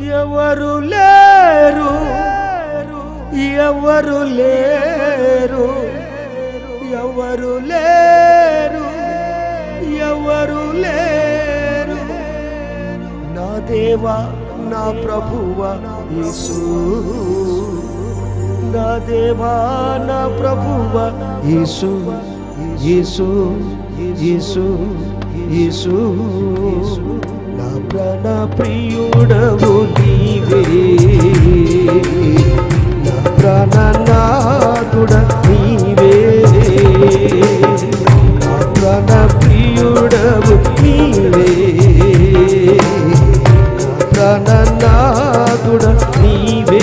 ఎవరు లేరు ఎవరు లేరు ఎవరు లేరు ఎవరు లేరు నా దేవా నా ప్రభువ యేసు నా దేవా నా ప్రభువ యేసు యేసు యేసు యేసు నా ప్రాణ ప్రియుడవు నీవే నా ప్రాణనాథుడ నీవే నా ప్రాణ ప్రియుడవు నీవే నా ప్రాణనాథుడ నీవే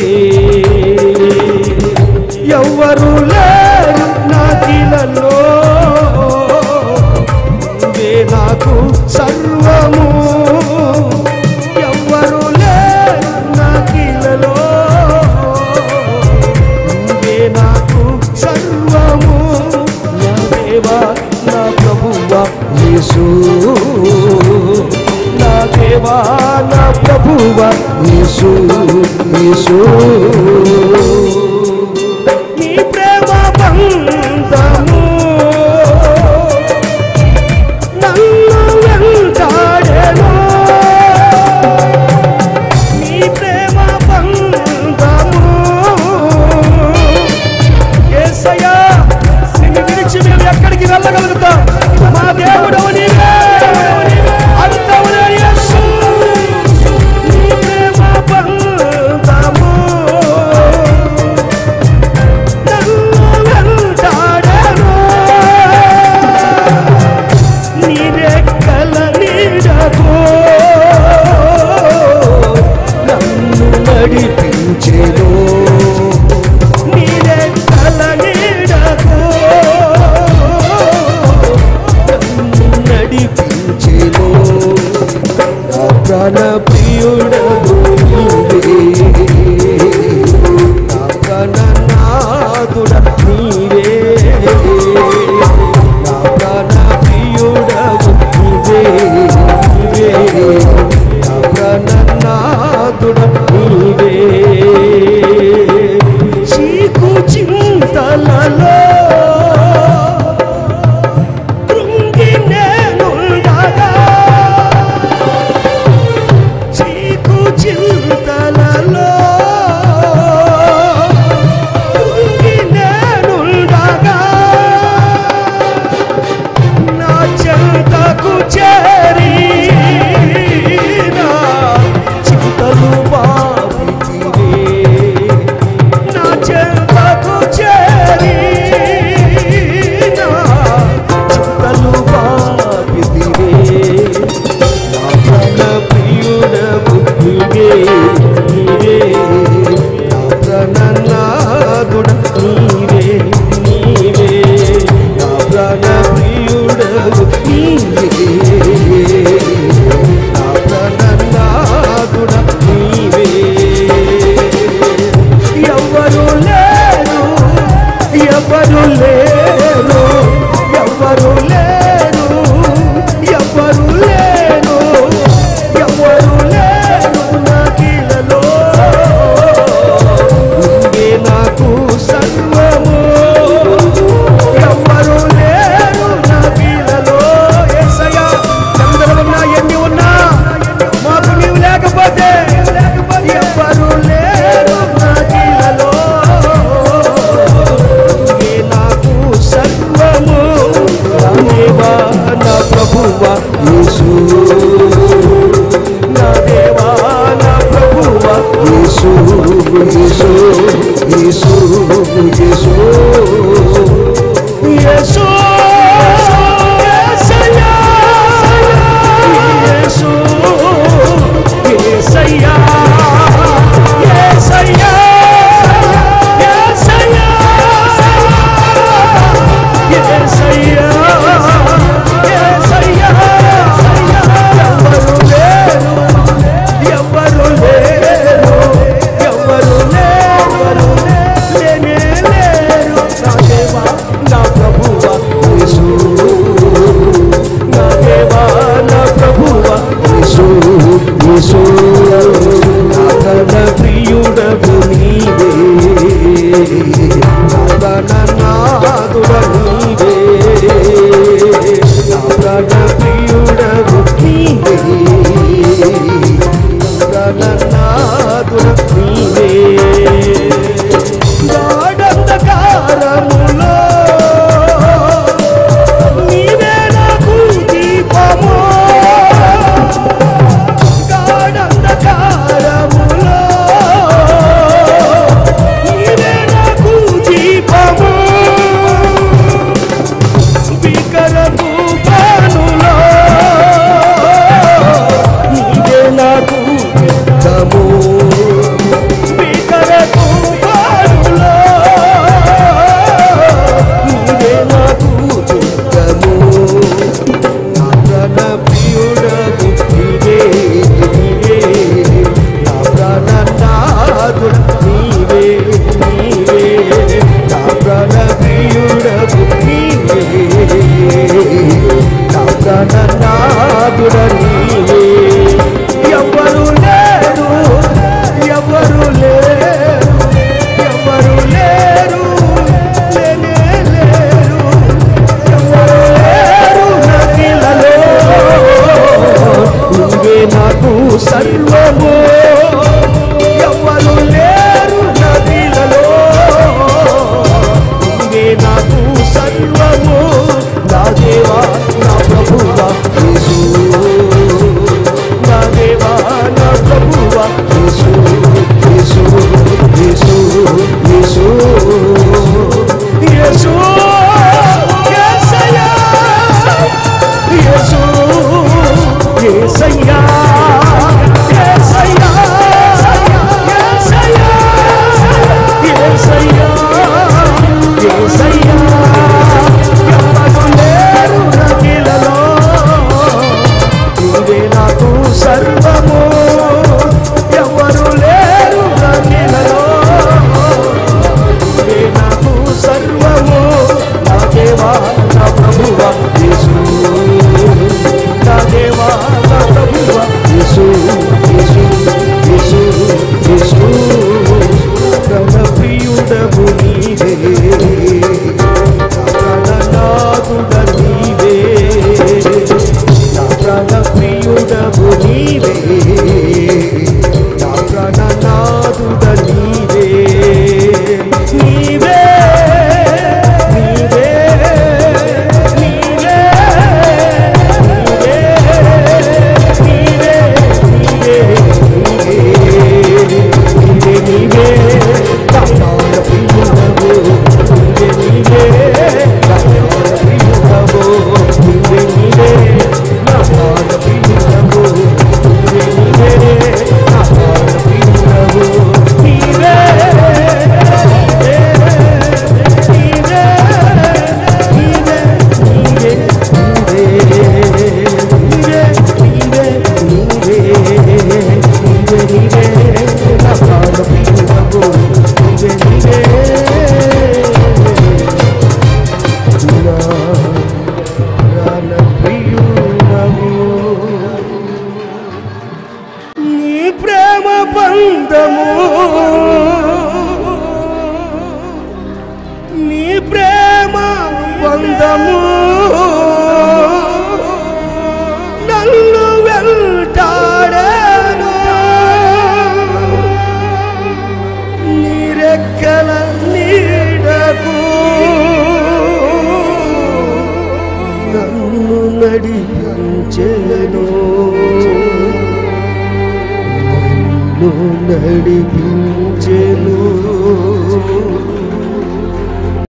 ఎవ్వరు లేరు నా కిలలో నువ్వే నాకు సర్వము ఎవ్వరు లేరు నా కిలలో నువ్వే నాకు సర్వము నా దేవా నా ప్రభువా యేసు నా దేవా నా ప్రభువా యేసు యేసు నీ ప్రేమ బంధము నన్ను వెంటాడెను నీ ప్రేమ బంధము యేసయ్యా నిన్ను విడిచి మేము ఎక్కడికి వెళ్ళగలుగుతాం మా దేవుడు నీవే అంతము లేని యేసు నీ ప్రేమ బంధము నన్ను వెంటాడెను నీరెక్కల నీడకు నన్ను నడిపించెను నీరెక్కల నీడకు నన్ను నడిపించెను నా ప్రాణ ప్రియుడను నీవే నా ప్రాణనాథుడ నీవే నా ప్రాణ ప్రియుడవు నీవే నీవే నా ప్రాణనాథుడ నీవే చీకు చింతలలో కృంగి నేనుండగా చీకు చింతలలో కృంగి నేనుండగా నా చెంతకు చేరి నా చింతలు బాపితివే నా చెంతకు చేరి నా చింతలు బాపితివే నా ప్రాణ ప్రియుడవు నీవే నీవే నా ప్రాణనాథుడ నీవే నీవే నా ప్రాణ ప్రియుడవు నీవే నా ప్రాణనాథుడ నీవే ఎవ్వరు లేరు ఎవ్వరు లేరు ఎవ్వరు లేరు ఎవ్వరు లేరు ఎవ్వరు లేరు నా కీలలో నువ్వే నాకు సర్వము ఎవ్వరు లేరు నా కీలలో యేసయ్యా చంద్రులు ఉన్నా ఎన్ని ఉన్నా మాకు నీవు లేకపోతే ఎవ్వరు లేరు నా కీలలో నువ్వే నాకు సర్వము నా దేవా నా ప్రభువా యేసు నా దేవా నా ప్రభువా యేసు యేసు యేసు యేసు యేసు యేసయ్యా యేసు యేసయ్యా యేసయ్యా యేసయ్యా యేసయ్యా యేసయ్యా ఎవరు లేరు ఎవరు లేరు ఎవరు లేరు లేనే లేరు ప్రియుడవు నీవే ప్రాణనాథుడ నీవే గాఢంధకారములో నీవే నాకు దీపము గాఢంధకారములో నీవే నాకు దీపము భీకర తుఫానులో నీవే నాకు యుద్ధము భీకర తుఫానులో నీవే నాకు యుద్ధము నా ప్రాణ ప్రియుడవు నీవే నీవే నా ప్రాణనాథుడు నీవే నీవే నా ప్రాణ ప్రియుడవు నీవే నా ప్రాణనాథుడు నీవే ఎవరు లేరు ఎవరు లేరు ఎవరు లేరు లేనే లేరు ఎవరు లేరు నదిలలో నువ్వే నాకు సర్వము ఎవరు లేరు నదిలలో నువ్వే నాకు సర్వము నా దేవా నా ప్రభువా యేసు నా దేవా నా ప్రభువా యేసు యేసు యేసు యేసు యేసు యేసయ్యా యేసు యేసయ్యా యేసయ్యా యేసయ్యా యేసయ్యా యేసయ్యా ఎవరు లేరు నదిలలో నీవే నాకు సర్వము ఎవరు లేరు నదిలలో నీవే నాకు సర్వము నా దేవా నా ప్రభువా యేసు నా దేవా నా ప్రభువా యేసు యేసు యేసు యేసు ప్రాణ ప్రియుడవు నీవే ప్రాణనాథుడ నీవే నా ప్రాణ ప్రియుడవు నీవే నా ప్రాణనాథుడ నీవే నీవే నీవే నీవే నీవే నీవే నీవే నీవే నీవే నా ప్రాణ ప్రియుడవు నీవే నీవే నా ప్రాణ ప్రియుడవు నీవే నీవే నా ప్రాణ ప్రియుడవు నీవే నీవే నా ప్రాణ ప్రియుడవు నీవే నీవే నీవే నీవే నీవే నీవే నీవే నీవే నీవే నా ప్రాణ ప్రియుడవు నీవే నీవే నా ప్రాణ ప్రియుడవు నీ ప్రేమ బంధము నీ ప్రేమ బంధము నన్ను వెంటాడాను నీరెక్కల నీడకు నన్ను నడిపించెను నన్ను నడిపించెను